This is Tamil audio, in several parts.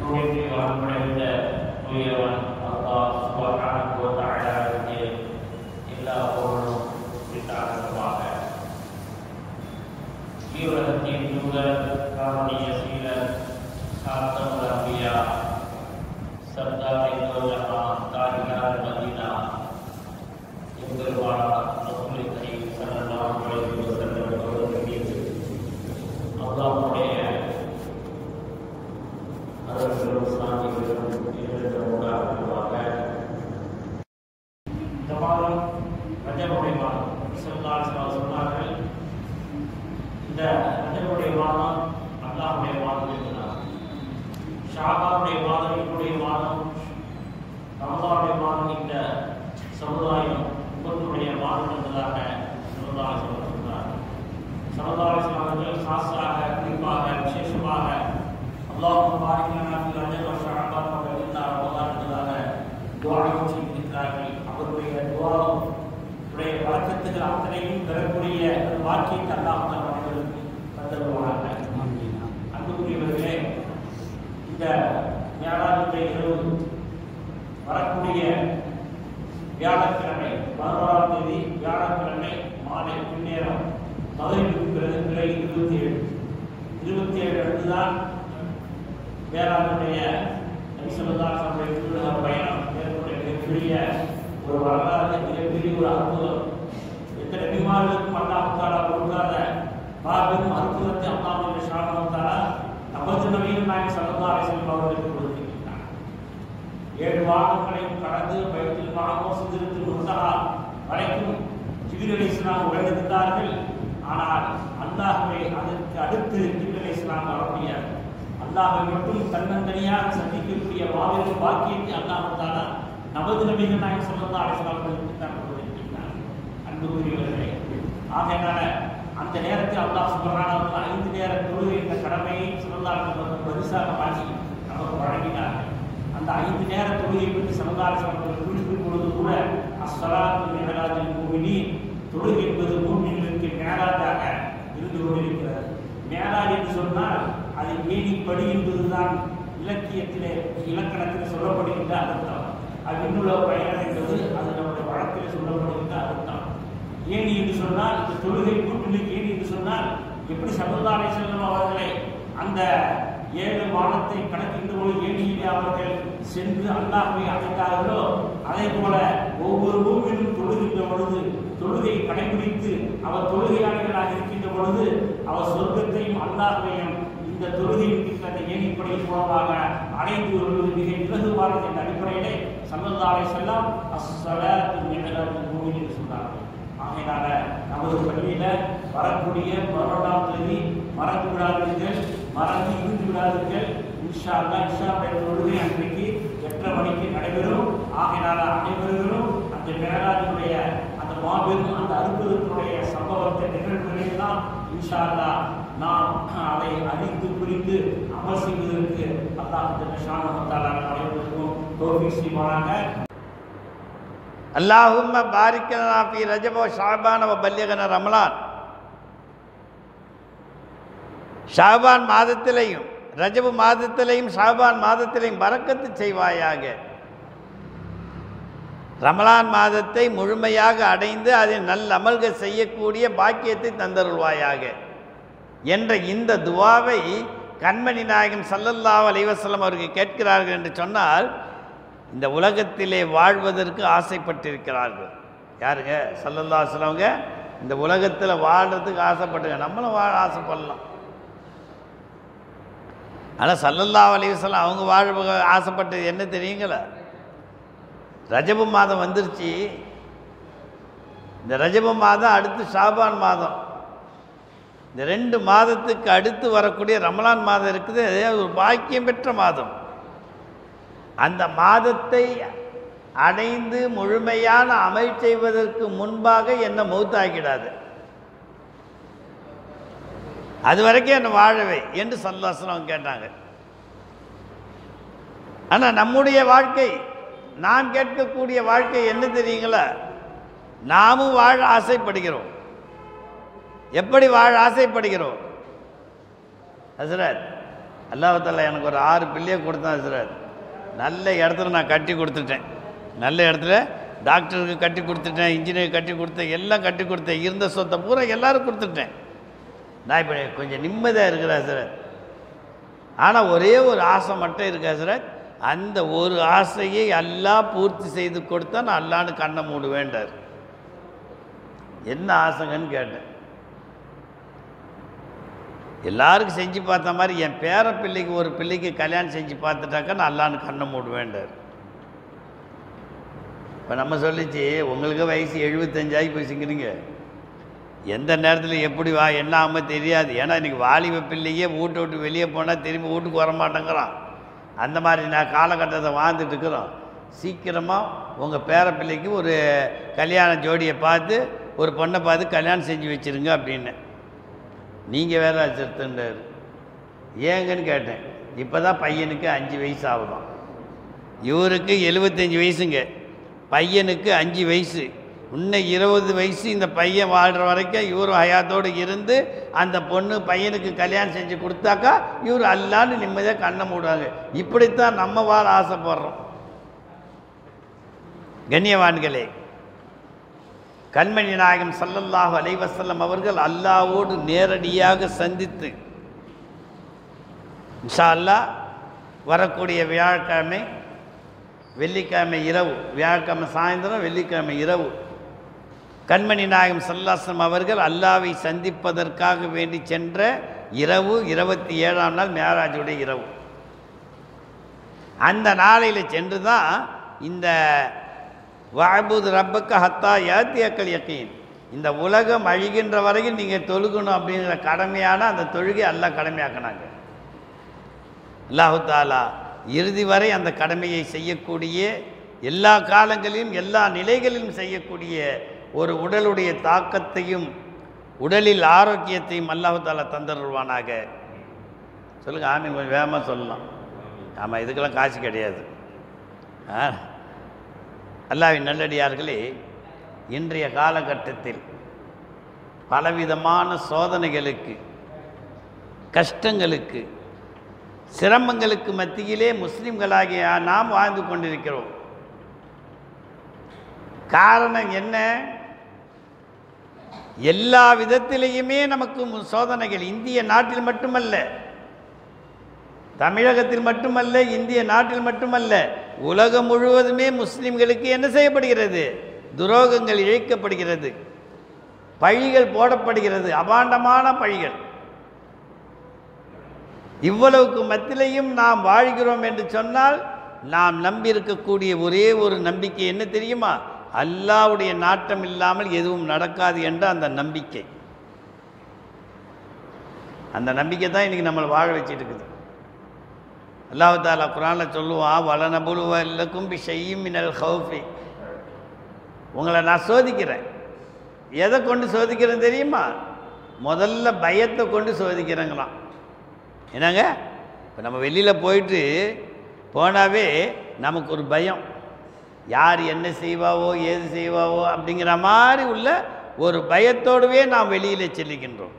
புகழ்ச்சி வரப்படைந்த தூயவன் அல்லாஹ் சுப்ஹானஹு வ தஆலாவுக்கு எல்லா புகழும் உரித்தாகமாக ஈருலகத்தின் தூதர் காரணிய சீலர் காத்தமுல் அம்பியா சர்தார் இந்தோஜஹான் தாரிகார் மதீனா எம்பெருமானா ரசூலை கரீம் ஸல்லல்லாஹு அலைஹி வஸல்லம் அவர்கள் மீது அல்லாஹ்வுடைய அருள்களும் சாந்திகளும் இருவரும் உண்டாகுமாக இந்த மாதம் ரஜபுடைய மாதம் ஸல்லல்லாஹு அலைஹி சொன்னார்கள் இந்த ரஜபுடைய மாதம் அல்லாஹ்வுடைய மாதம் என்றார் ஷாபாவுடைய மாதம் என்னுடைய மாதம் ரமலானுடைய மாதம் இந்த சமுதாயம் உங்களுடைய மாதம் என்பதாக ஸல்லல்லாஹு அலைஹி சொன்னார் ஸல்லல்லாஹு அலைஹி அவர்கள் சாஸ்திராக குறிப்பாக விசேஷமாக அல்லாஹ் பாரிக்கலனா ஃபி ரஜப் வ ஷஅபான் வ இல்லா ரமலான் என்பதாக துஆவும் செய்திருக்கிறார்கள் அவருடைய துஆவும் உடைய வழக்கத்துக்கு அத்தனையும் பெறக்கூடிய ஒரு வாக்கியத்தை அல்லாஹ் அவர்களுக்கு தந்தருவாங்க அன்புக்குரியவர்களே இந்த வியாழனுடைய இரவு வரக்கூடிய வியாழக்கிழமை பதினோராம் தேதி வியாழக்கிழமை மாலை பின்னேரம் மதுரைக்கு பிறகு பிறை இருபத்தி ஏழு இருபத்தி ஏழு அன்றுதான் வேளாண்மைய நபிசல்லாசனுடைய திருவிழா பயணம் மேற்கொண்ட மிகப்பெரிய ஒரு வரலாறு மிகப்பெரிய ஒரு அற்புதம் எத்தனை நபிமார்களுக்கும் அல்லாஹாலா கொடுக்காத மாபெரும் அற்புதத்தை அல்லாஹ் ஷாமத்தாலா நமது நவீன நாயகம் சல்லா அலிஸ்லம் அவர்களுக்கு கொடுத்திருக்கிறார் ஏழு வாரங்களையும் கடந்து பயத்தில் மாகோ சிந்திரத்தில் முத்தகா வரைக்கும் ஜிபிர் அலி இஸ்லாம் உழைந்திருந்தார்கள் ஆனால் அல்லாஹுவை அதற்கு அடுத்து ஜிபிர் அலி இஸ்லாம் வர முடியாது அல்லாஹை மட்டும் தன்னந்தனியாக சந்திக்கக்கூடிய மாபெரும் பாக்கியத்தை அல்லாஹால நமது நபிகள் நாயகம் சொல்லா அலிஸ்லாம்களுக்கு தான் கொடுத்திருக்கிறார் அன்புக்குரியவர்களே ஆகையினால அந்த நேரத்தில் அல்லாஹ் சுபஹானஹு ஐந்து நேர தொழுகை என்ற கடமையை சொல்லா பரிசாக மாற்றி நமக்கு வழங்கினார்கள் அந்த ஐந்து நேர தொழுகை பற்றி சமுதாய அவர்கள் குறிப்பிடும் பொழுது கூட அஸ்வலாத்து மேலாஜில் மூமினி தொழுகை என்பது மூமின்களுக்கு மேலாஜாக இருந்து கொண்டிருக்கிறது மேலாஜ் என்று சொன்னால் அது ஏணிப்படி என்பதுதான் இலக்கியத்திலே இலக்கணத்தில் சொல்லப்படுகின்ற அர்த்தம் அது இன்னுள்ள பயணம் என்பது அது நம்முடைய வழக்கில் சொல்லப்படுகின்ற அர்த்தம் ஏணி என்று சொன்னால் இந்த தொழுகை கூட்டுகளுக்கு ஏணி என்று சொன்னால் எப்படி சமுதாய செல்லும் அவர்களை அந்த ஏழு வானத்தை கடக்கின்ற பொழுது ஏணியிலே அவர்கள் சென்று அல்லாஹை அழைத்தார்களோ அதே போல ஒவ்வொரு பூமியிலும் தொழுகின்ற பொழுது தொழுகையை கடைபிடித்து அவர் தொழுகையாளர்களாக இருக்கின்ற பொழுது அவர் சொர்க்கத்தையும் அல்லாஹையும் இந்த தொழுகையின் அந்த ஏணிப்படை மூலமாக அடைந்து வருவது மிக இலகுவானது என்ற அடிப்படையிலே சல்லல்லாஹை செல்லாம் அஸ்ஸலாத்து மிஹராஜ் பூமி என்று சொன்னார்கள் ஆகையினால நமது பள்ளியில வரக்கூடிய பதினொன்றாம் தேதி மறந்து விடாதீர்கள் மறந்து இருந்து விடாதீர்கள் இன்ஷா அல்லா இஷாவுடைய தொழுகை அன்றைக்கு எட்டரை மணிக்கு நடைபெறும் ஆகையினால அனைவர்களும் அந்த மேலாஜனுடைய அந்த மாபெரும் அந்த அற்புதத்தினுடைய சம்பவத்தை நிகழ்வுகளெல்லாம் இன்ஷா அல்லா நாம் அதை அறிந்து புரிந்து அமல் செய்வதற்கு அல்லாஹ் ஷானத்தால அனைவருக்கும் தோல்வி செய்வானாங்க அல்லாஹும்ம பாரிக்கனா ஃபி ரஜப ஷாபான வ பல்லிகன ரமலான் ஷாபான் மாதத்திலையும் ரஜபு மாதத்திலையும் ஷாபான் மாதத்திலையும் பறக்கத்து செய்வாயாக ரமலான் மாதத்தை முழுமையாக அடைந்து அதில் நல்ல அமல்கள் செய்யக்கூடிய பாக்கியத்தை தந்தருள்வாயாக என்ற இந்த துவாவை கண்மணி நாயகம் சல்லல்லாஹ் அலைவசல்லம் அவர்கள் கேட்கிறார்கள் என்று சொன்னால் இந்த உலகத்திலே வாழ்வதற்கு ஆசைப்பட்டிருக்கிறார்கள் யாருங்க சல்லல்லா சொல்லுவங்க இந்த உலகத்தில் வாழ்கிறதுக்கு ஆசைப்பட்டுங்க நம்மளும் வாழ ஆசைப்படலாம் ஆனால் சல்லல்லா அலைவசல்லம் அவங்க வாழ ஆசைப்பட்டது என்ன தெரியுங்களா ரஜபு மாதம் வந்துருச்சு இந்த ரஜபு மாதம் அடுத்து ஷாபான் மாதம் இந்த ரெண்டு மாதத்துக்கு அடுத்து வரக்கூடிய ரமலான் மாதம் இருக்குது அது ஒரு பாக்கியம் பெற்ற மாதம் அந்த மாதத்தை அடைந்து முழுமையான அமல் செய்வதற்கு முன்பாக என்னை மௌத்தாக்கிடாது அது வரைக்கும் என்னை வாழவை என்று சல்லாசனம் கேட்டாங்க ஆனால் நம்முடைய வாழ்க்கை நாம் கேட்கக்கூடிய வாழ்க்கை என்ன தெரியுங்களா நாமும் வாழ ஆசைப்படுகிறோம் எப்படி வாழ ஆசைப்படுகிறோம் ஹசரத் அல்லாஹால எனக்கு ஒரு ஆறு பிள்ளையை கொடுத்தான் சார் நல்ல இடத்துல நான் கட்டி கொடுத்துட்டேன் நல்ல இடத்துல டாக்டருக்கு கட்டி கொடுத்துட்டேன் இன்ஜினியருக்கு கட்டி கொடுத்தேன் எல்லாம் கட்டி கொடுத்தேன் இருந்த சொத்தை பூரா எல்லாரும் கொடுத்துட்டேன் நான் இப்போ கொஞ்சம் நிம்மதியாக இருக்கிறேன் சார் ஆனால் ஒரே ஒரு ஆசை மட்டும் இருக்கா சார் அந்த ஒரு ஆசையை எல்லாம் பூர்த்தி செய்து கொடுத்தா நான் அல்லான்னு கண்ணை மூடுவேண்டார் என்ன ஆசைங்கன்னு கேட்டேன் எல்லாருக்கும் செஞ்சு பார்த்த மாதிரி என் பேர பிள்ளைக்கு ஒரு பிள்ளைக்கு கல்யாணம் செஞ்சு பார்த்துட்டாக்கா நான் அல்லான்னு கண்ணை மூடுவேண்டார் இப்போ நம்ம சொல்லிச்சு உங்களுக்கு வயசு எழுபத்தஞ்சாகி போச்சுங்கிறீங்க எந்த நேரத்தில் எப்படி வா என்ன ஆகாம தெரியாது ஏன்னா இன்றைக்கி வாலிப பிள்ளையே வீட்டை விட்டு வெளியே போனால் திரும்பி வீட்டுக்கு வர மாட்டேங்கிறான் அந்த மாதிரி நான் காலகட்டத்தை வாழ்ந்துட்டு இருக்கிறோம் சீக்கிரமாக உங்கள் பேர பிள்ளைக்கு ஒரு கல்யாண ஜோடியை பார்த்து ஒரு பொண்ணை பார்த்து கல்யாணம் செஞ்சு வச்சிருங்க அப்படின்னு நீங்கள் வேற வச்சுருத்துன்றார் ஏங்கன்னு கேட்டேன் இப்போ தான் பையனுக்கு அஞ்சு வயசு ஆகுதான் இவருக்கு எழுபத்தஞ்சி வயசுங்க பையனுக்கு அஞ்சு வயசு இன்னும் இருபது வயசு இந்த பையன் வாழ்கிற வரைக்கும் இவர் ஹயாத்தோடு இருந்து அந்த பொண்ணு பையனுக்கு கல்யாணம் செஞ்சு கொடுத்தாக்கா இவர் அல்லான்னு நிம்மதியாக கண்ணை மூடுவாங்க இப்படித்தான் நம்ம வாழ ஆசைப்படுறோம் கண்ணியவான்களே கண்மணி நாயகம் ஸல்லல்லாஹு அலைஹி வஸல்லம் அவர்கள் அல்லாவோடு நேரடியாக சந்தித்து இன்ஷா அல்லாஹ் வரக்கூடிய வியாழக்கிழமை வெள்ளிக்கிழமை இரவு வியாழக்கிழமை சாயந்தரம் வெள்ளிக்கிழமை இரவு கண்மணி நாயகம் சல்லாசம் அவர்கள் அல்லாவை சந்திப்பதற்காக வேண்டி சென்ற இரவு இருபத்தி ஏழாம் நாள் மேராஜுடைய இரவு அந்த நாளையில் சென்று தான் இந்த வாபுத் ரப்பக்க ஹத்தா யாத்தியக்கள் யக்கீன் இந்த உலகம் அழிகின்ற வரைக்கும் நீங்கள் தொழுகணும் அப்படிங்கிற கடமையான அந்த தொழுகை எல்லாம் கடமையாக்கினாங்க அல்லாஹு தாலா இறுதி வரை அந்த கடமையை செய்யக்கூடிய எல்லா காலங்களிலும் எல்லா நிலைகளிலும் செய்யக்கூடிய ஒரு உடலுடைய தாக்கத்தையும் உடலில் ஆரோக்கியத்தையும் அல்லாஹு தாலா தந்தருவானாக சொல்லுங்கள் ஆமீன் கொஞ்சம் வேகமாக சொல்லலாம் ஆமாம் இதுக்கெல்லாம் காசு கிடையாது ஆ அல்லாவின் நல்லடியார்களே இன்றைய காலகட்டத்தில் பலவிதமான சோதனைகளுக்கு கஷ்டங்களுக்கு சிரமங்களுக்கு மத்தியிலே முஸ்லிம்களாகிய நாம் வாழ்ந்து கொண்டிருக்கிறோம் காரணம் என்ன எல்லா விதத்திலேயுமே நமக்கு மு- சோதனைகள் இந்திய நாட்டில் மட்டுமல்ல தமிழகத்தில் மட்டுமல்ல இந்திய நாட்டில் மட்டுமல்ல உலகம் முழுவதுமே முஸ்லிம்களுக்கு என்ன செய்யப்படுகிறது துரோகங்கள் இழைக்கப்படுகிறது பழிகள் போடப்படுகிறது அபாண்டமான பழிகள் இவ்வளவுக்கு மத்தியிலையும் நாம் வாழ்கிறோம் என்று சொன்னால் நாம் நம்பியிருக்கக்கூடிய ஒரே ஒரு நம்பிக்கை என்ன தெரியுமா அல்லாவுடைய நாட்டம் இல்லாமல் எதுவும் நடக்காது என்ற அந்த நம்பிக்கை அந்த நம்பிக்கை தான் இன்றைக்கி நம்மளை வாழ வச்சிட்டு இருக்குது அல்லாஹ் தாலா குரானில் சொல்லுவான் வளனபுலுவ இல்லக்கும் பி ஷையும் மினல் ஹவுஃபி உங்களை நான் சோதிக்கிறேன் எதை கொண்டு சோதிக்கிறேன் தெரியுமா முதல்ல பயத்தை கொண்டு சோதிக்கிறேங்களாம் என்னங்க இப்போ நம்ம வெளியில் போயிட்டு போனாவே நமக்கு ஒரு பயம் யார் என்ன செய்வாவோ ஏது செய்வாவோ அப்படிங்கிற மாதிரி உள்ள ஒரு பயத்தோடவே நாம் வெளியில் செல்லுகின்றோம்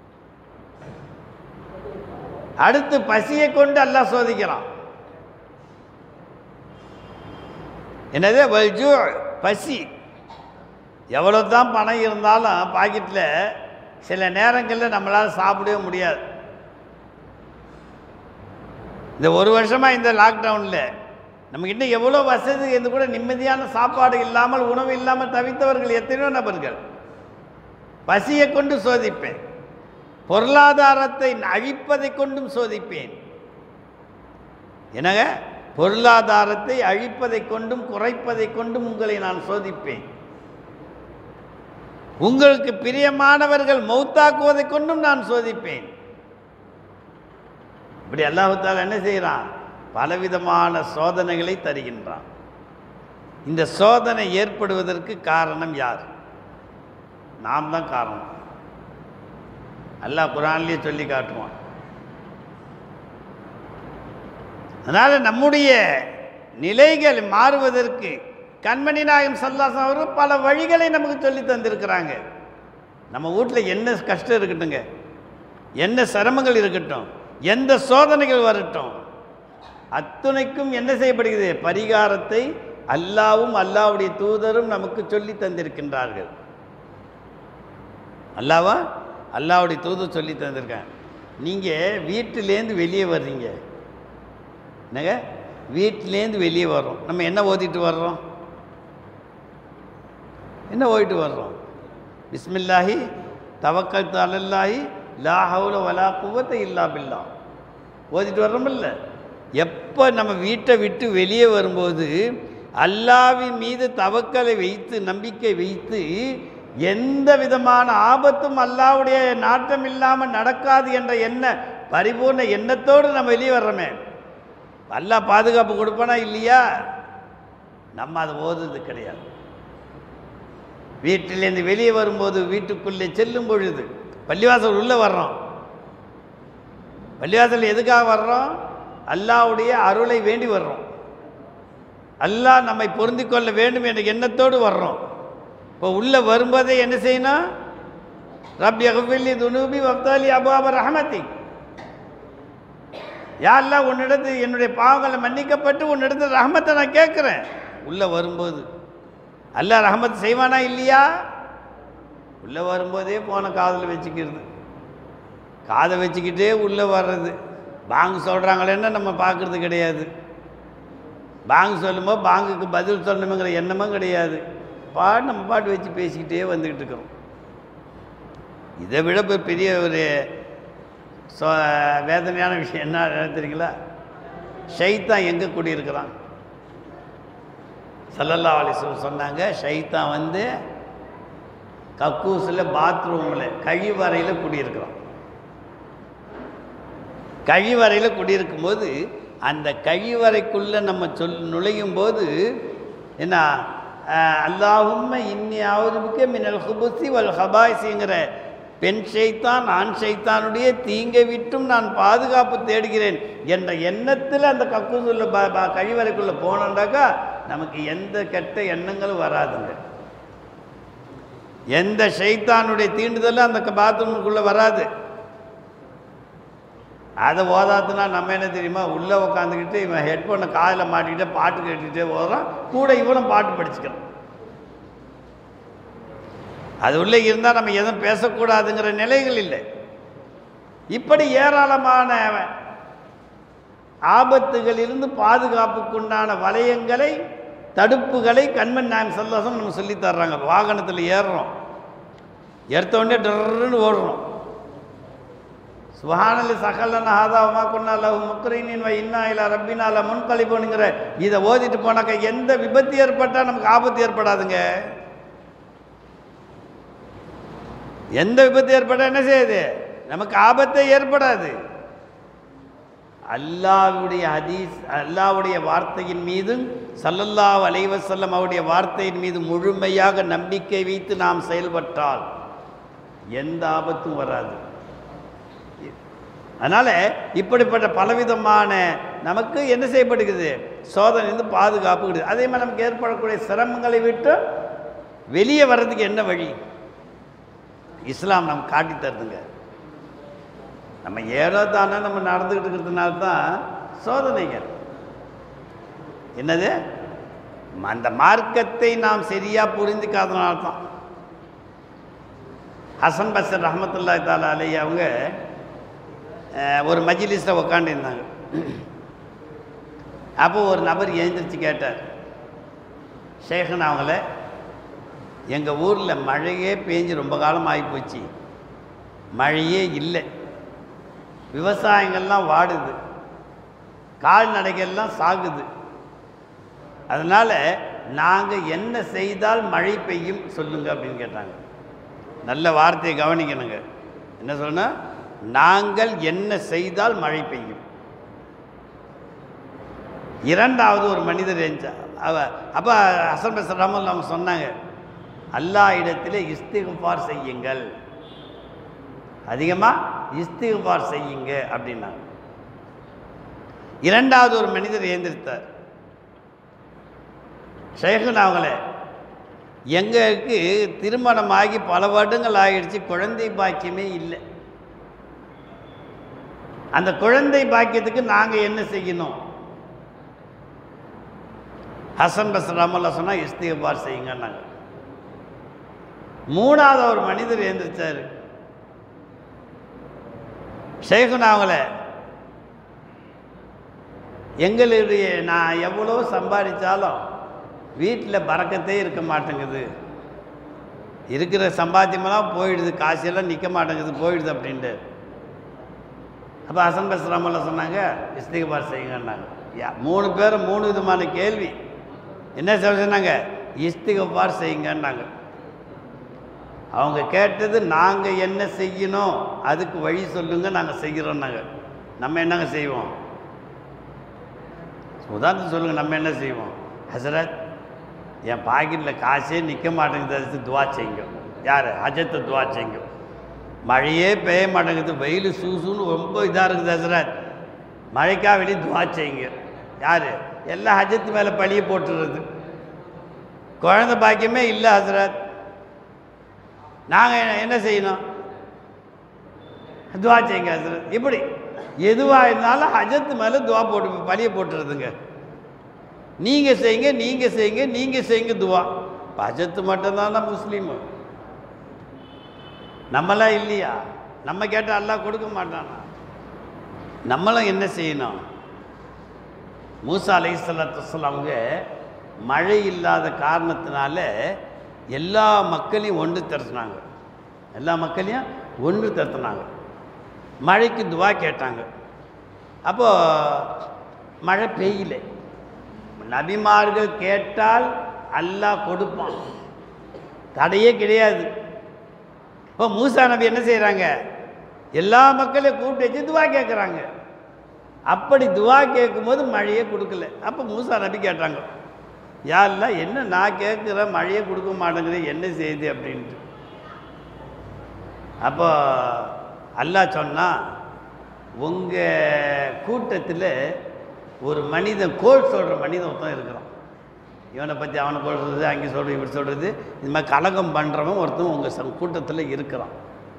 அடுத்து பசியை கொண்டு அல்லாஹ் சோதிக்கிறான் என்னது வல்ஜூ பசி எவ்வளோ தான் பணம் இருந்தாலும் பாக்கெட்டில் சில நேரங்களில் நம்மளால் சாப்பிடவே முடியாது இந்த ஒரு வருஷமாக இந்த லாக்டவுனில் நம்மக்கிட்ட எவ்வளோ வசதி இருந்து கூட நிம்மதியான சாப்பாடு இல்லாமல் உணவு இல்லாமல் தவித்தவர்கள் எத்தனையோ நபர்கள் பசியை கொண்டு சோதிப்பேன் பொருளாதாரத்தை அழிப்பதை கொண்டும் சோதிப்பேன் என்னங்க பொருளாதாரத்தை அழிப்பதை கொண்டும் குறைப்பதை கொண்டும் உங்களை நான் சோதிப்பேன் உங்களுக்கு பிரியமானவர்கள் மௌத்தாக்குவதை கொண்டும் நான் சோதிப்பேன் இப்படி அல்லாஹால என்ன செய்கிறான் பலவிதமான சோதனைகளை தருகின்றான் இந்த சோதனை ஏற்படுவதற்கு காரணம் யார் நாம் தான் காரணம் அல்லாஹ் குரான்லேயே சொல்லி காட்டுவான் அதனால் நம்முடைய நிலைகள் மாறுவதற்கு கண்மணி நாயகம் சல்லாசம் அவர்கள் பல வழிகளை நமக்கு சொல்லி தந்திருக்கிறாங்க நம்ம வீட்டில் என்ன கஷ்டம் இருக்கட்டுங்க என்ன சிரமங்கள் இருக்கட்டும் எந்த சோதனைகள் வரட்டும் அத்துணைக்கும் என்ன செய்யப்படுகிறது பரிகாரத்தை அல்லாவும் அல்லாவுடைய தூதரும் நமக்கு சொல்லி தந்திருக்கின்றார்கள் அல்லாவா அல்லாவுடைய தூதர் சொல்லி தந்திருக்காங்க நீங்கள் வீட்டிலேருந்து வெளியே வர்றீங்க என்னங்க வீட்டிலேருந்து வெளியே வர்றோம் நம்ம என்ன ஓதிட்டு வர்றோம் என்ன ஓதிட்டு வர்றோம் பிஸ்மில்லாஹி தவக்கத்து அலல்லாஹி லா ஹவுல வலா குவத்தை இல்லா பில்லா ஓதிட்டு வர்றோமில்ல எப்போ நம்ம வீட்டை விட்டு வெளியே வரும்போது அல்லாவின் மீது தவக்கலை வைத்து நம்பிக்கை வைத்து எந்த விதமான ஆபத்தும் அல்லாவுடைய நாட்டம் இல்லாமல் நடக்காது என்ற எண்ண பரிபூர்ண எண்ணத்தோடு நம்ம வெளியே வர்றோமே அல்லாஹ் பாதுகாப்பு கொடுப்பானா இல்லையா நம்ம அதை ஓதுறது கிடையாது வீட்டிலேருந்து வெளியே வரும்போது வீட்டுக்குள்ளே செல்லும் பொழுது பள்ளிவாசல் உள்ளே வர்றோம் பள்ளிவாசல் எதுக்காக வர்றோம் அல்லாவுடைய அருளை வேண்டி வர்றோம் அல்லாஹ் நம்மை பொருந்தி கொள்ள வேண்டும் என்ற எண்ணத்தோடு வர்றோம் இப்போ உள்ளே வரும்போதே என்ன செய்யணும் ரப்பி அகஃபில்லி துனூபி வப்தாலி அபாப ரஹமதி யாரெல்லாம் உன்னிடத்து என்னுடைய பாவங்களை மன்னிக்கப்பட்டு உன்னிடத்து ரஹமத்தை நான் கேட்குறேன் உள்ளே வரும்போது அல்லாஹ் ரஹமத் செய்வானா இல்லையா உள்ளே வரும்போதே போன காதில் வச்சுக்கிறது காதை வச்சுக்கிட்டே உள்ளே வர்றது பாங்கு சொல்கிறாங்களேன்னு நம்ம பார்க்குறது கிடையாது பாங்கு சொல்லும்போது பாங்குக்கு பதில் சொல்லணுங்கிற எண்ணமும் கிடையாது பாட்டு நம்ம பாட்டு வச்சு பேசிக்கிட்டே வந்துக்கிட்டு இருக்கிறோம் இதை விட இப்ப பெரிய ஒரு சோ வேதனையான விஷயம் என்ன என்ன தெரியுங்களா ஷைத்தான் எங்கே குடியிருக்கிறான் சல்லல்லா அலிஸ்வல் சொன்னாங்க ஷைத்தான் வந்து கக்கூஸில் பாத்ரூமில் கழிவறையில் குடியிருக்கிறான் கழிவறையில் குடியிருக்கும் போது அந்த கழிவறைக்குள்ளே நம்ம சொல் நுழையும் போது என்ன அல்லாஹும்ம இன்னியாவதுமிக்க மினல் ஹுபுசி வல் ஹபாய்சிங்கிற பெண் ஷைத்தான் ஆண் ஷைத்தானுடைய தீங்கை விட்டும் நான் பாதுகாப்பு தேடுகிறேன் என்ற எண்ணத்தில் அந்த கக்கூசுள்ள ப ப கழிவறைக்குள்ளே போனோண்டாக்கா நமக்கு எந்த கெட்ட எண்ணங்களும் வராதுங்க எந்த ஷைத்தானுடைய தீண்டுதலும் அந்த பாத்ரூமுக்குள்ளே வராது அதை ஓதாத்துனா நம்ம என்ன தெரியுமா உள்ளே உட்காந்துக்கிட்டு இவன் ஹெட்ஃபோனை காதில் மாட்டிக்கிட்டே பாட்டு கேட்டுக்கிட்டே ஓதுறான் கூட இவனும் பாட்டு படிச்சுக்கிறான் அது உள்ளே இருந்தால் நம்ம எதுவும் பேசக்கூடாதுங்கிற நிலைகள் இல்லை இப்படி ஏராளமான ஆபத்துகளிலிருந்து பாதுகாப்புக்குண்டான வளையங்களை தடுப்புகளை கண்மன் நான் சல்லாசம் நம்ம சொல்லித் தர்றாங்க வாகனத்தில் ஏறுறோம் ஏற்ற உடனே டர்ன்னு ஓடுறோம் சுபஹானலி சகலன ஹாதாவமா கொன்னா லஹு முக்ரீனின் வ இன்னா இலா ரப்பினா ல முன்கலிபோனுங்கிற இதை ஓதிட்டு போனாக்க எந்த விபத்து ஏற்பட்டால் நமக்கு ஆபத்து ஏற்படாதுங்க எந்த விபத்து ஏற்பட்டால் என்ன செய்யுது நமக்கு ஆபத்தே ஏற்படாது அல்லாவுடைய ஹதீஸ் அல்லாவுடைய வார்த்தையின் மீதும் சல்லல்லாஹு அலைஹி வஸல்லம் அவருடைய வார்த்தையின் மீது முழுமையாக நம்பிக்கை வைத்து நாம் செயல்பட்டால் எந்த ஆபத்தும் வராது அதனால் இப்படிப்பட்ட பலவிதமான நமக்கு என்ன செய்யப்படுகிறது சோதனை வந்து பாதுகாப்பு கிடையாது அதே மாதிரி நமக்கு ஏற்படக்கூடிய சிரமங்களை விட்டு வெளியே வர்றதுக்கு என்ன வழி இஸ்லாம் நமக்கு காட்டி தருதுங்க நம்ம ஏதோ தானே நம்ம நடந்துக்கிட்டு இருக்கிறதுனால தான் சோதனைகள் என்னது அந்த மார்க்கத்தை நாம் சரியாக புரிந்துக்காதனால தான் ஹசன் பசர் ரஹமத்துல்லா தாலா அலை அவங்க அஹ், ஒரு மஜ்லிஸில் உக்காண்டிருந்தாங்க அப்போ ஒரு நபர் எழுந்திரிச்சு கேட்டார் ஷேகன் அவங்கள எங்கள் ஊரில் மழையே பேஞ்சு ரொம்ப காலம் ஆகிப்போச்சு மழையே இல்லை விவசாயங்கள்லாம் வாடுது கால்நடைகள்லாம் சாகுது அதனால் நாங்கள் என்ன செய்தால் மழை பெய்யும் சொல்லுங்க அப்படின்னு கேட்டாங்க நல்ல வார்த்தையை கவனிக்கணுங்க என்ன சொன்னா நாங்கள் என்ன செய்தால் மழை பெய்யும் இரண்டாவது ஒரு மனிதர் எஞ்சா அவ அப்போ ஹசன் பஸ் ரஹமல் அவங்க சொன்னாங்க அல்லாஹ் இடத்திலே இஸ்திகுபார் செய்யுங்கள் அதிகமாக இஸ்திகுபார் செய்யுங்க அப்படின்னாங்க இரண்டாவது ஒரு மனிதர் ஏந்திரித்தார் ஷேகன் அவங்களே எங்களுக்கு திருமணமாகி பல வருடங்கள் ஆகிடுச்சு குழந்தை பாக்கியமே இல்லை அந்த குழந்தை பாக்கியத்துக்கு நாங்கள் என்ன செய்யணும் ஹசன் பஸ் ரமல்லா சொன்னால் இஸ்திகபார் செய்யுங்கன்னாங்க மூணாவது ஒரு மனிதர் எழுந்திரிச்சார் ஷேகுனா அவங்கள எங்களுடைய நான் எவ்வளோ சம்பாதிச்சாலும் வீட்டில் பறக்கத்தே இருக்க மாட்டேங்குது இருக்கிற சம்பாத்தியமெல்லாம் போயிடுது காசெல்லாம் நிற்க மாட்டேங்குது போயிடுது அப்படின்ட்டு அப்போ ஹசன் பஸ் ரமல்லா சொன்னாங்க இஸ்திகபார் செய்யுங்கன்னாங்க யா மூணு பேரும் மூணு விதமான கேள்வி என்ன சொல்ல சொன்னாங்க இஸ்திகபார் செய்யுங்கன்னாங்க அவங்க கேட்டது நாங்கள் என்ன செய்யணும் அதுக்கு வழி சொல்லுங்க நாங்கள் செய்கிறோம் நாங்கள் நம்ம என்னங்க செய்வோம் உதாரணத்துக்கு சொல்லுங்கள் நம்ம என்ன செய்வோம் ஹசரத் என் பாக்கெட்டில் காசே நிற்க மாட்டேங்குது அதுக்கு துவா செய்யுங்க யார் ஹஜத்தை துவா செய்யுங்க மழையே பெய்ய மாட்டேங்குது வெயில் சூசுன்னு ரொம்ப இதாக இருக்குது ஹசரத் மழைக்கா வெளியே துவா செய்யுங்க யார் எல்லாம் ஹஜத்து மேலே பழிய போட்டுறது குழந்தை பாக்கியமே இல்லை ஹசரத் நாங்கள் என்ன செய்யணும் துவா செய்யுங்க ஹசரத் இப்படி எதுவாக இருந்தாலும் ஹஜத்து மேலே துவா போட்டு பழிய போட்டுருதுங்க நீங்கள் செய்யுங்க நீங்கள் செய்யுங்க நீங்கள் செய்யுங்க துவா இப்ப ஹஜத்து மட்டும்தானா முஸ்லீமு நம்மளாம் இல்லையா நம்ம கேட்டால் அல்லாஹ் கொடுக்க மாட்டானா நம்மளும் என்ன செய்யணும் மூசா அலைசல்லாத்து அவங்க மழை இல்லாத காரணத்தினால எல்லா மக்களையும் ஒன்று திரட்டினாங்க எல்லா மக்களையும் ஒன்று திரட்டினாங்க மழைக்கு துவா கேட்டாங்க அப்போது மழை பெய்யல நபிமார்கள் கேட்டால் அல்லாஹ் கொடுப்பான் தடையே கிடையாது இப்போ மூசா நபி என்ன செய்கிறாங்க எல்லா மக்களையும் கூப்பிட்டு வச்சு துவா கேட்குறாங்க அப்படி துவா கேட்கும்போது மழையே கொடுக்கல அப்போ மூசா நபி கேட்டாங்க யாரெல்லாம் என்ன நான் கேட்குற மழையே கொடுக்க மாட்டேங்குது என்ன செய்யுது அப்படின்ட்டு அப்போ அல்லாஹ் சொன்னா உங்கள் கூட்டத்தில் ஒரு மனிதன் கோல் சொல்கிற மனிதன் ஒருத்தன் இருக்கிறான் இவனை பற்றி அவனை கோல் சொல்கிறது அங்கே சொல்கிறது இப்படி சொல்கிறது இது மாதிரி கலகம் பண்ணுறவன் ஒருத்தன் உங்கள் கூட்டத்தில் இருக்கிறான்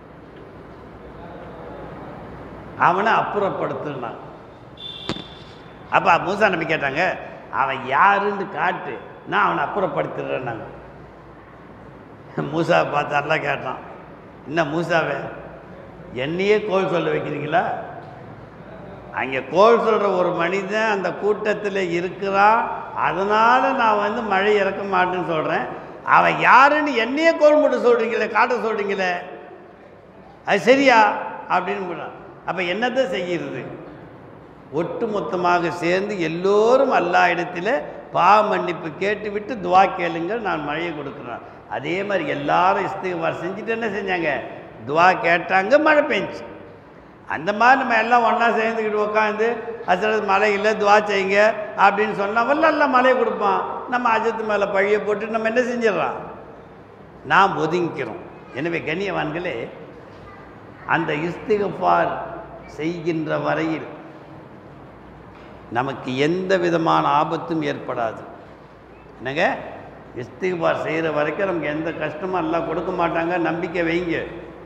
அவனை அப்புறப்படுத்துனான் அப்போ மூசா நம்பி கேட்டாங்க அவன் யாருன்னு காட்டு நான் அவனை அப்புறப்படுத்திடுறேன்னாங்க மூசாவை பார்த்து எல்லாம் கேட்டான் என்ன மூசாவே என்னையே கோல் சொல்ல வைக்கிறீங்களா அங்கே கோல் சொல்கிற ஒரு மனிதன் அந்த கூட்டத்தில் இருக்கிறான் அதனால் நான் வந்து மழை இறக்க மாட்டேன்னு சொல்கிறேன் அவன் யாருன்னு என்னையே கோல் மட்டும் சொல்கிறீங்களே காட்ட சொல்கிறீங்களே அது சரியா அப்படின்னு போனான் அப்போ என்னத்தை செய்கிறது ஒட்டுமொத்தமாக சேர்ந்து எல்லோரும் அல்லா இடத்துல பாவ மன்னிப்பு கேட்டுவிட்டு துவா கேளுங்கள் நான் மழையை கொடுக்குறேன் அதே மாதிரி எல்லாரும் இஸ்திகபார் செஞ்சுட்டு என்ன செஞ்சாங்க துவா கேட்டாங்க மழை பெஞ்சுச்சு அந்த மாதிரி நம்ம எல்லாம் ஒன்றா சேர்ந்துக்கிட்டு உட்காந்து அசரத் மழை இல்லை துவா செய்யுங்க அப்படின்னு சொன்னால் வல்ல எல்லாம் மழையை கொடுப்பான் நம்ம அஜத்து மேலே பழிய போட்டு நம்ம என்ன செஞ்சிடறோம் நாம் ஒதுங்கிக்கிறோம் எனவே கண்ணியவான்களே அந்த இஸ்திகஃபார் செய்கின்ற வரையில் நமக்கு எந்த விதமான ஆபத்தும் ஏற்படாது என்னங்க இஸ்திகபார் செய்கிற வரைக்கும் நமக்கு எந்த கஷ்டமும் எல்லாம் கொடுக்க மாட்டாங்க நம்பிக்கை வைங்க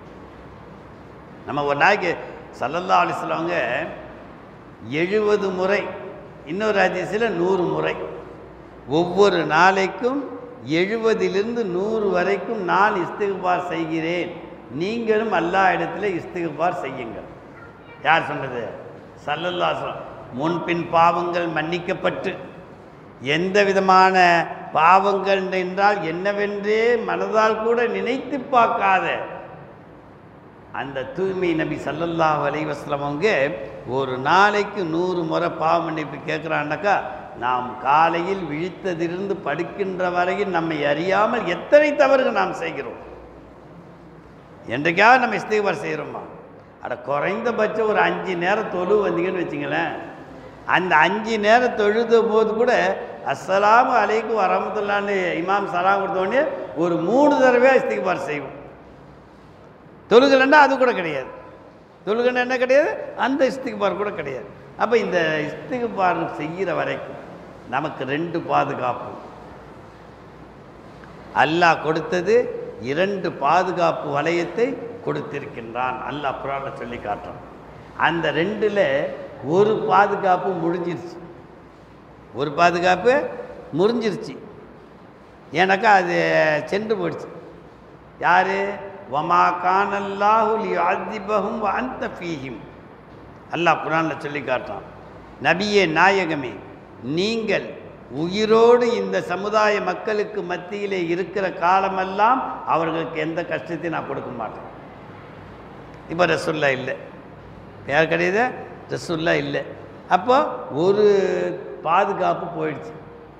நம்ம ஒரு நாளைக்கு சல்லல்லா அலிஸ்லவங்க எழுபது முறை இன்னொரு ஹதீஸில் நூறு முறை ஒவ்வொரு நாளைக்கும் எழுபதிலிருந்து நூறு வரைக்கும் நான் இஸ்திகபார் செய்கிறேன் நீங்களும் அல்லா இடத்துல இஸ்திகபார் செய்யுங்கள் யார் சொன்னது சல்லல்லா சொல்ல முன்பின் பாவங்கள் மன்னிக்கப்பட்டு எந்த விதமான பாவங்கள் என்றால் என்னவென்றே மனதால் கூட நினைத்து பார்க்காத அந்த தூய்மை நபி சல்லல்லாஹு அலைஹி வஸல்லம் அவங்க ஒரு நாளைக்கு நூறு முறை பாவ மன்னிப்பு கேட்குறான்னாக்கா நாம் காலையில் விழித்ததிலிருந்து படுக்கின்ற வரையில் நம்மை அறியாமல் எத்தனை தவறுகள் நாம் செய்கிறோம் என்றைக்காவது நம்ம இஸ்திகபார் செய்கிறோமா அட குறைந்தபட்சம் ஒரு அஞ்சு நேரம் தொழு வந்தீங்கன்னு வச்சுங்களேன் அந்த அஞ்சு நேரம் தொழுத போது கூட அஸ்ஸலாமு அலைக்கும் வரமத்துல்லான்னு இமாம் சலாம் கொடுத்தோடனே ஒரு மூணு தடவையாக இஸ்திகபார் செய்வோம் தொழுகலைன்னா அது கூட கிடையாது தொழுகன்னா என்ன கிடையாது அந்த இஸ்திகபார் கூட கிடையாது அப்போ இந்த இஸ்திகபார் செய்கிற வரைக்கும் நமக்கு ரெண்டு பாதுகாப்பு அல்லாஹ் கொடுத்தது இரண்டு பாதுகாப்பு வளையத்தை கொடுத்திருக்கின்றான் அல்லாஹ் குரானில் சொல்லி காட்டுறான் அந்த ரெண்டில் ஒரு பாதுகாப்பு முடிஞ்சிருச்சு ஒரு பாதுகாப்பு முறிஞ்சிருச்சு ஏன்னாக்கா அது சென்று போயிடுச்சு யார் வமா கானல்லாஹுல் அதிபகும் அந்த ஃபீஹிம் அல்லாஹ் குரானில் சொல்லி காட்டுறான் நபியே நாயகமே நீங்கள் உயிரோடு இந்த சமுதாய மக்களுக்கு மத்தியிலே இருக்கிற காலமெல்லாம் அவர்களுக்கு எந்த கஷ்டத்தையும் நான் கொடுக்க மாட்டேன் இப்போ ரசுல்லா இல்லை யார் கிடையாது ரசுல்லா இல்லை அப்போ ஒரு பாதுகாப்பு போயிடுச்சு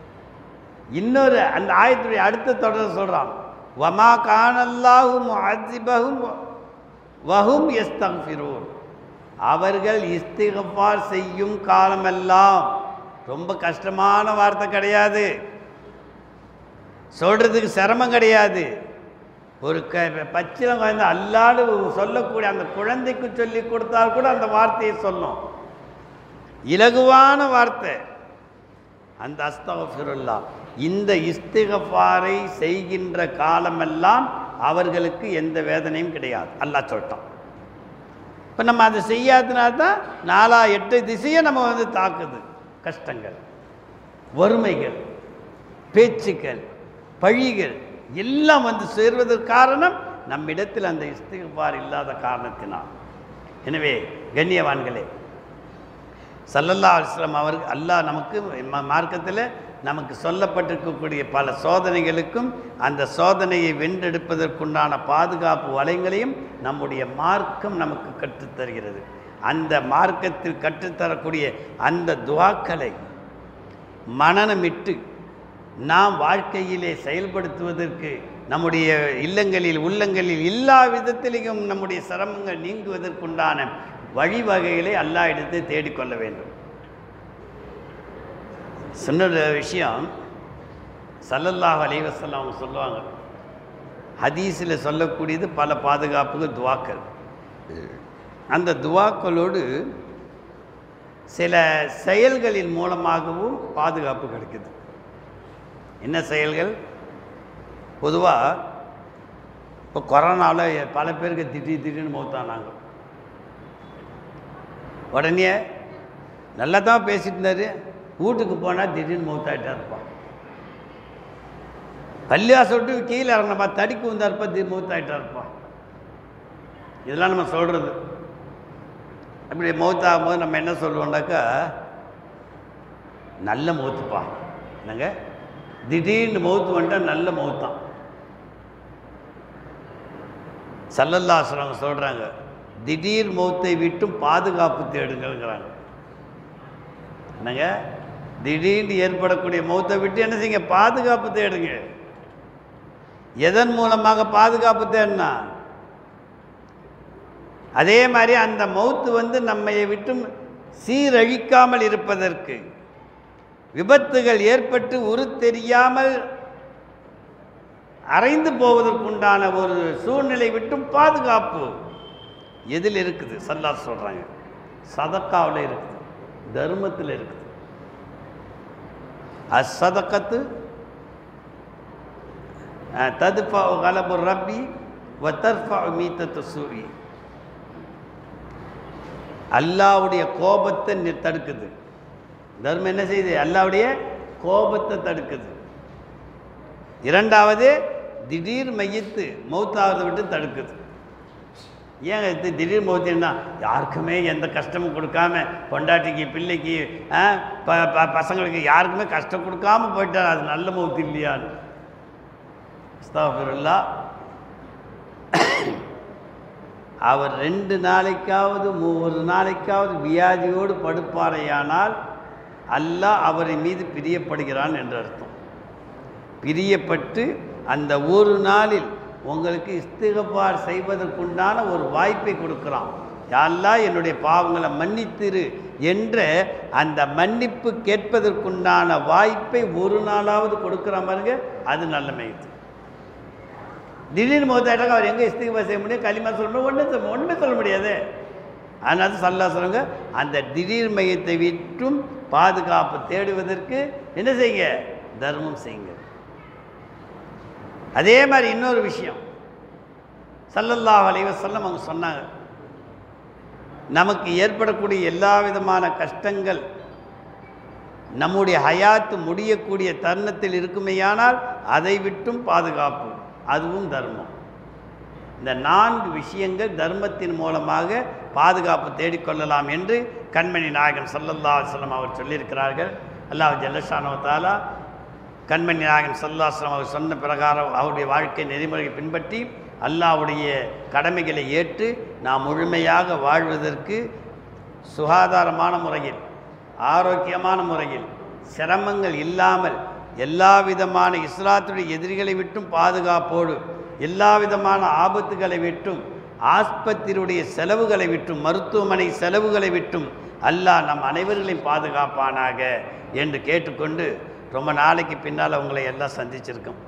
இன்னொரு அந்த ஆயத்துடைய அடுத்த தொடர் சொல்கிறான் வமா கானல்லாஹும் அதிபகும் வஹும் எஸ்தங்ஃபிரூன் அவர்கள் இஸ்திகஃபார் செய்யும் காலமெல்லாம் ரொம்ப கஷ்டமான வார்த்தை கிடையாது சொல்கிறதுக்கு சிரமம் கிடையாது ஒரு க பச்சிலம் குழந்தை அல்லாடு சொல்லக்கூடிய அந்த குழந்தைக்கு சொல்லி கொடுத்தால் கூட அந்த வார்த்தையை சொல்லும் இலகுவான வார்த்தை அந்த அஸ்தகஃபிருல்லா இந்த இஸ்திகஃபாரை செய்கின்ற காலமெல்லாம் அவர்களுக்கு எந்த வேதனையும் கிடையாது அல்லாஹ் சொல்லிட்டான் இப்போ நம்ம அதை செய்யாதனால தான் நாலா எட்டு திசையை நம்ம வந்து தாக்குது கஷ்டங்கள் வறுமைகள் பேச்சுக்கள் பழிகள் எல்லாம் வந்து சேர்வதற்கு காரணம் நம்மிடத்தில் அந்த இஸ்திகபார் இல்லாத காரணத்தினால் எனவே கண்ணியவான்களே சல்லல்லா அலிஸ்லாம் அவர் அல்லாஹ் நமக்கு ம- மார்க்கத்தில் நமக்கு சொல்லப்பட்டிருக்கக்கூடிய பல சோதனைகளுக்கும் அந்த சோதனையை வென்றெடுப்பதற்குண்டான பாதுகாப்பு வலைங்களையும் நம்முடைய மார்க்கம் நமக்கு கற்றுத்தருகிறது அந்த மார்க்கத்தில் கற்றுத்தரக்கூடிய அந்த துவாக்களை மனநமிட்டு நாம் வாழ்க்கையிலே செயல்படுத்துவதற்கு நம்முடைய இல்லங்களில் உள்ளங்களில் எல்லா விதத்திலையும் நம்முடைய சிரமங்கள் நீங்குவதற்குண்டான வழிவகைகளை அல்லாஹ் எடுத்து தேடிக்கொள்ள வேண்டும் சொன்ன விஷயம் சல்லல்லாஹு அலைஹி வஸல்லம் அவங்க சொல்லுவாங்க ஹதீஸில் சொல்லக்கூடியது பல பாதுகாப்புகள் துவாக்கள் அந்த துவாக்களோடு சில செயல்களின் மூலமாகவும் பாதுகாப்பு கிடைக்குது என்ன செயல்கள் பொதுவாக இப்போ கொரோனாவில் பல பேருக்கு திடீர் திடீர்னு மௌத்தானாங்க உடனே நல்லா தான் பேசிட்டு இருந்தாரு வீட்டுக்கு போனால் திடீர்னு மௌத்தாயிட்டா இருப்பான் பள்ளிவாசல் விட்டு கீழே இறங்கினப்பா தடிக்கு வந்தா இருப்பா திடீர் மௌத்தாயிட்டா இருப்பான் இதெல்லாம் நம்ம சொல்கிறது அப்படி மௌத்தாகும் போது நம்ம என்ன சொல்லுவோம்னாக்கா நல்ல மௌத்துப்பா என்னங்க திடீர்னு மௌத்து வந்துட்டா நல்ல மௌத்தான் சல்லல்லாசுரங்க சொல்கிறாங்க திடீர் மௌத்தை விட்டும் பாதுகாப்பு தேடுங்கள்ங்கிறாங்க என்னங்க திடீர்னு ஏற்படக்கூடிய மௌத்தை விட்டு என்ன செய்யுங்க பாதுகாப்பு தேடுங்க எதன் மூலமாக பாதுகாப்பு தேடினா அதே மாதிரி அந்த மௌத்து வந்து நம்மை விட்டும் சீரழிக்காமல் இருப்பதற்கு விபத்துகள் ஏற்பட்டு உரு தெரியாமல் அரைந்து போவதற்குண்டான ஒரு சூழ்நிலை விட்டும் பாதுகாப்பு எதில் இருக்குது சல்லா சொல்கிறாங்க சதக்காவில் இருக்குது தர்மத்தில் இருக்குது அசதக்கத்து ததுஃபா கலபு ரப்பி வத்தர்ஃபா மீத்தத்து சூரி அல்லாவுடைய கோபத்தை நி- தடுக்குது தர்மம் என்ன செய்யுது அல்லாவுடைய கோபத்தை தடுக்குது இரண்டாவது திடீர் மையத்து மௌத்தாவதை விட்டு தடுக்குது ஏன் இது திடீர் மௌத்தின்னா யாருக்குமே எந்த கஷ்டமும் கொடுக்காம பொண்டாட்டிக்கு பிள்ளைக்கு ஆ, ப ப- பசங்களுக்கு யாருக்குமே கஷ்டம் கொடுக்காம போயிட்டா அது நல்ல மௌத்து இல்லையான்னு அஸ்தாஃபிருல்லா அவர் ரெண்டு நாளைக்காவது மூ- ஒரு நாளைக்காவது வியாதியோடு படுப்பாரையானால் அல்லாஹ் அவரை மீது பிரியப்படுகிறான் என்று அர்த்தம் பிரியப்பட்டு அந்த ஒரு நாளில் உங்களுக்கு இஸ்திகபார் செய்வதற்குண்டான ஒரு வாய்ப்பை கொடுக்குறான் யாரெல்லாம் என்னுடைய பாவங்களை மன்னித்திரு என்ற அந்த மன்னிப்பு கேட்பதற்குண்டான வாய்ப்பை ஒரு நாளாவது கொடுக்குற பாருங்க அது நல்ல மையத்து திடீர்னு மௌத்தாயிட்டாங்க அவர் எங்கே இஸ்திகபா செய்ய முடியும் களிமா சொல்ல முடியும் ஒன்றும் சொல்ல ஒன்றுமே சொல்ல முடியாது அதனால சல்லா சொல்லுங்க அந்த திடீர் மையத்தை விட்டும் பாதுகாப்பு தேடுவதற்கு என்ன செய்யுங்க தர்மம் செய்யுங்க அதே மாதிரி இன்னொரு விஷயம் சல்லல்லாஹு அலைஹி வஸல்லம் அவங்க சொன்னாங்க நமக்கு ஏற்படக்கூடிய எல்லா விதமான கஷ்டங்கள் நம்முடைய ஹயாத்து முடியக்கூடிய தருணத்தில் இருக்குமேயானால் அதை விட்டும் பாதுகாப்பு அதுவும் தர்மம் இந்த நான்கு விஷயங்கள் தர்மத்தின் மூலமாக பாதுகாப்பு தேடிக்கொள்ளலாம் என்று கண்மணி நாயகன் சல்லல்லா அலுவலம் அவர் சொல்லியிருக்கிறார்கள் அல்லாஹ் ஜல்லஷானவத்தாலா கண்மணி நாயகன் சல்லாஸ்லாம் அவர் சொன்ன பிரகாரம் அவருடைய வாழ்க்கை நெறிமுறையை பின்பற்றி அல்லாஹ்வுடைய கடமைகளை ஏற்று நாம் முழுமையாக வாழ்வதற்கு சுகாதாரமான முறையில் ஆரோக்கியமான முறையில் சிரமங்கள் இல்லாமல் எல்லா விதமான இஸ்லாத்துடைய எதிரிகளை விட்டும் பாதுகாப்போடு எல்லா விதமான ஆபத்துகளை விட்டும் ஆஸ்பத்திரியுடைய செலவுகளை விட்டும் மருத்துவமனை செலவுகளை விட்டும் அல்லாஹ் நம் அனைவர்களையும் பாதுகாப்பானாக என்று கேட்டுக்கொண்டு ரொம்ப நாளைக்கு பின்னால் உங்களை எல்லாம் சந்திச்சிருக்கோம்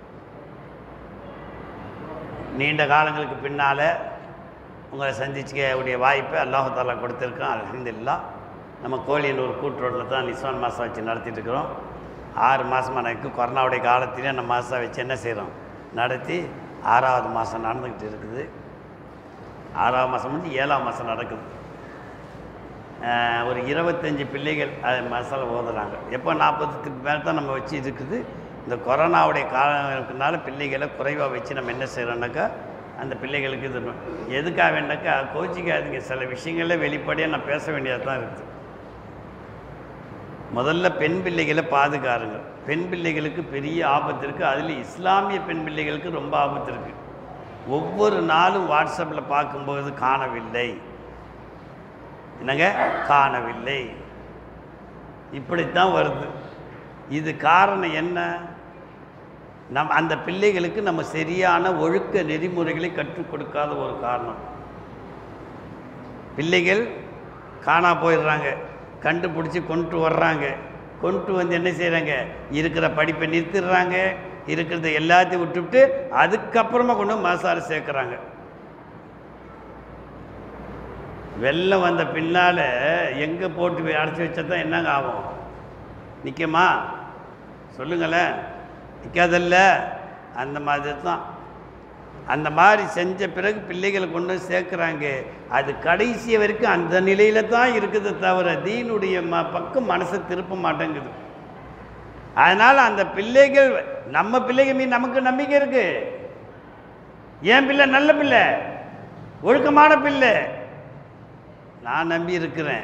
நீண்ட காலங்களுக்கு பின்னால் உங்களை சந்திச்சுக்கக்கூடிய வாய்ப்பை அல்லாஹு தாலா கொடுத்துருக்கோம் அலமதுல்லா நம்ம கோழியனூர் கூட்டுரோட்டில் தான் நிசான் மாதம் வச்சு நடத்திட்டு இருக்கிறோம் ஆறு மாதமாக எனக்கு கொரோனாவுடைய காலத்திலே நம்ம மாதம் வச்சு என்ன செய்கிறோம் நடத்தி ஆறாவது மாதம் நடந்துக்கிட்டு இருக்குது ஆறாவது மாதம் முடிஞ்சு ஏழாம் மாதம் நடக்குது ஆஹ் ஒரு இருபத்தஞ்சி பிள்ளைகள் அது மசாலா ஓதுறாங்க எப்போ நாற்பதுக்கு மேலே தான் நம்ம வச்சு இருக்குது இந்த கொரோனாவுடைய காலத்தினால பிள்ளைகளை குறைவாக வச்சு நம்ம என்ன செய்கிறோம்னாக்கா அந்த பிள்ளைகளுக்கு இது எதுக்காக வேண்டாக்கா கோச்சிக்காதீங்க சில விஷயங்கள வெளிப்படையாக நான் பேச வேண்டியதாக தான் இருக்குது முதல்ல பெண் பிள்ளைகளை பாதுகாருங்க பெண் பிள்ளைகளுக்கு பெரிய ஆபத்து இருக்குது அதில் இஸ்லாமிய பெண் பிள்ளைகளுக்கு ரொம்ப ஆபத்து இருக்குது ஒவ்வொரு நாளும் வாட்ஸ்அப்பில் பார்க்கும்போது காணவில்லை என்னங்க காணவில்லை இப்படித்தான் வருது இது காரணம் என்ன நம் அந்த பிள்ளைகளுக்கு நம்ம சரியான ஒழுக்க நெறிமுறைகளை கற்றுக் கொடுக்காத ஒரு காரணம் பிள்ளைகள் காணா போயிடுறாங்க கண்டுபிடிச்சி கொண்டு வர்றாங்க கொண்டு வந்து என்ன செய்கிறாங்க இருக்கிற படிப்பை நிறுத்திடுறாங்க இருக்கிறத எல்லாத்தையும் விட்டுவிட்டு அதுக்கப்புறமா கொண்டு வந்து மசாலா சேர்க்குறாங்க வெள்ளம் வந்த பின்னால் எங்கே போட்டு அடைச்சி வச்சா தான் என்னங்க ஆகும் நிற்குமா சொல்லுங்களேன் நிற்காதல்ல அந்த மாதிரி தான் அந்த மாதிரி செஞ்ச பிறகு பிள்ளைகளை கொண்டு வந்து சேர்க்குறாங்க அது கடைசி வரைக்கும் அந்த நிலையில தான் இருக்குது தவிர தீனுடைய ம பக்கம் மனசை திருப்ப மாட்டேங்குது அதனால் அந்த பிள்ளைகள் நம்ம பிள்ளைகள் மீது நமக்கு நம்பிக்கை இருக்கு என் பிள்ளை நல்ல பிள்ளை ஒழுக்கமான பிள்ளை நான் நம்பி இருக்கிறேன்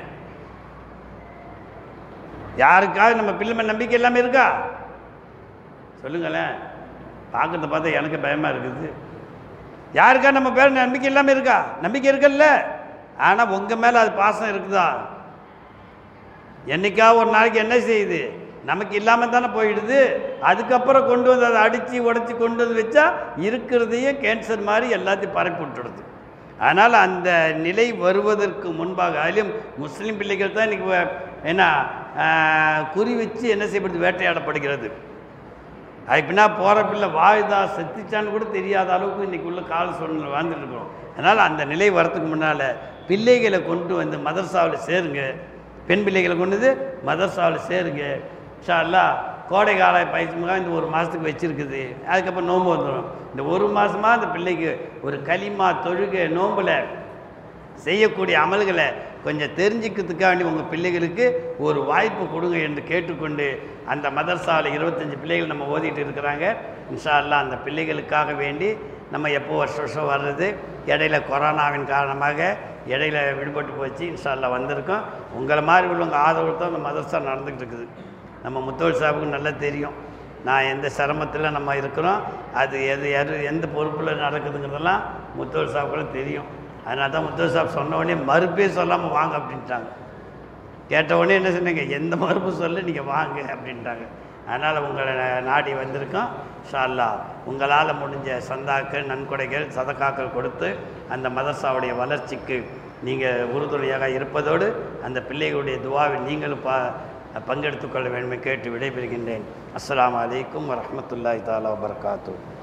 யாருக்காவது நம்ம பிள்ளை மேல நம்பிக்கை இல்லாமல் இருக்கா சொல்லுங்களேன் பார்க்கறத பார்த்தா எனக்கு பயமாக இருக்குது யாருக்கா நம்ம பேர் நம்பிக்கை இல்லாமல் இருக்கா நம்பிக்கை இருக்குல்ல ஆனால் உங்கள் மேலே அது பாசம் இருக்குதா என்னைக்கா ஒரு நாளைக்கு என்ன செய்யுது நமக்கு இல்லாமல் தானே போயிடுது அதுக்கப்புறம் கொண்டு வந்து அதை அடித்து உடச்சி கொண்டு வந்து வச்சா இருக்கிறதையே கேன்சர் மாதிரி எல்லாத்தையும் பரப்பி விட்டுடுது அதனால் அந்த நிலை வருவதற்கு முன்பாக அதிலும் முஸ்லீம் பிள்ளைகள் தான் இன்றைக்கி என்ன ஆஹ், குறி வச்சு என்ன செய்யப்படுது வேட்டையாடப்படுகிறது அதுக்கு பின்னா போகிற பிள்ளை வாயுதா செத்துச்சான்னு கூட தெரியாத அளவுக்கு இன்றைக்கி உள்ள கால சூழ்நிலை வாழ்ந்துட்டு இருக்கிறோம் அதனால் அந்த நிலை வரத்துக்கு முன்னால் பிள்ளைகளை கொண்டு வந்து மதரசாவில் சேருங்க பெண் பிள்ளைகளை கொண்டு வந்து மதரசாவில் சேருங்க இன்ஷா அல்லாஹ் கோடை கால பயிற்சி முகாம் இந்த ஒரு மாதத்துக்கு வச்சுருக்குது அதுக்கப்புறம் நோன்பு வந்துடும் இந்த ஒரு மாதமாக அந்த பிள்ளைக்கு ஒரு களிமா தொழுகை நோம்பில் செய்யக்கூடிய அமல்களை கொஞ்சம் தெரிஞ்சுக்கிறதுக்காக வேண்டி உங்கள் பிள்ளைகளுக்கு ஒரு வாய்ப்பு கொடுங்க என்று கேட்டுக்கொண்டு அந்த மதரசாவில் இருபத்தஞ்சி பிள்ளைகள் நம்ம ஓதிட்டு இருக்கிறாங்க இன்ஷா அல்லாஹ் அந்த பிள்ளைகளுக்காக வேண்டி நம்ம எப்போ வருஷம் வருஷம் வர்றது இடையில கொரோனாவின் காரணமாக இடையில விடுபட்டு போச்சு இன்ஷா அல்லாஹ் வந்திருக்கோம் உங்களை மாதிரி உள்ளவங்க ஆதரவு தான் அந்த மதரசா நடந்துக்கிட்டு இருக்குது நம்ம முத்தோல் சாஹிபுக்கு நல்லா தெரியும் நான் எந்த சிரமத்தில் நம்ம இருக்கிறோம் அது எது எது எந்த பொறுப்பில் நடக்குதுங்கிறதெல்லாம் முத்தோல் சாஹிபுக்கு தெரியும் அதனால தான் முத்தோல் சாஹிப் சொன்ன உடனே மறுப்பே சொல்லாமல் வாங்க அப்படின்ட்டாங்க கேட்ட உடனே என்ன சொன்னீங்க எந்த மறுப்பு சொல்ல நீங்கள் வாங்க அப்படின்ட்டாங்க அதனால் உங்களை நாடி வந்திருக்கோம் இன்ஷா அல்லாஹ் உங்களால் முடிஞ்ச சந்தாக்கள் நன்கொடைகள் சதக்காக்கள் கொடுத்து அந்த மதரசாவுடைய வளர்ச்சிக்கு நீங்கள் உறுதுணையாக இருப்பதோடு அந்த பிள்ளைகளுடைய துவாவில் நீங்களும் பா பங்கெடுத்துக் கொள்ள வேண்டும் கேட்டு விடைபெறுகின்றேன் அஸ்ஸலாமு அலைக்கும் வரஹ்மத்துல்லாஹி தாலா வபரகாத்து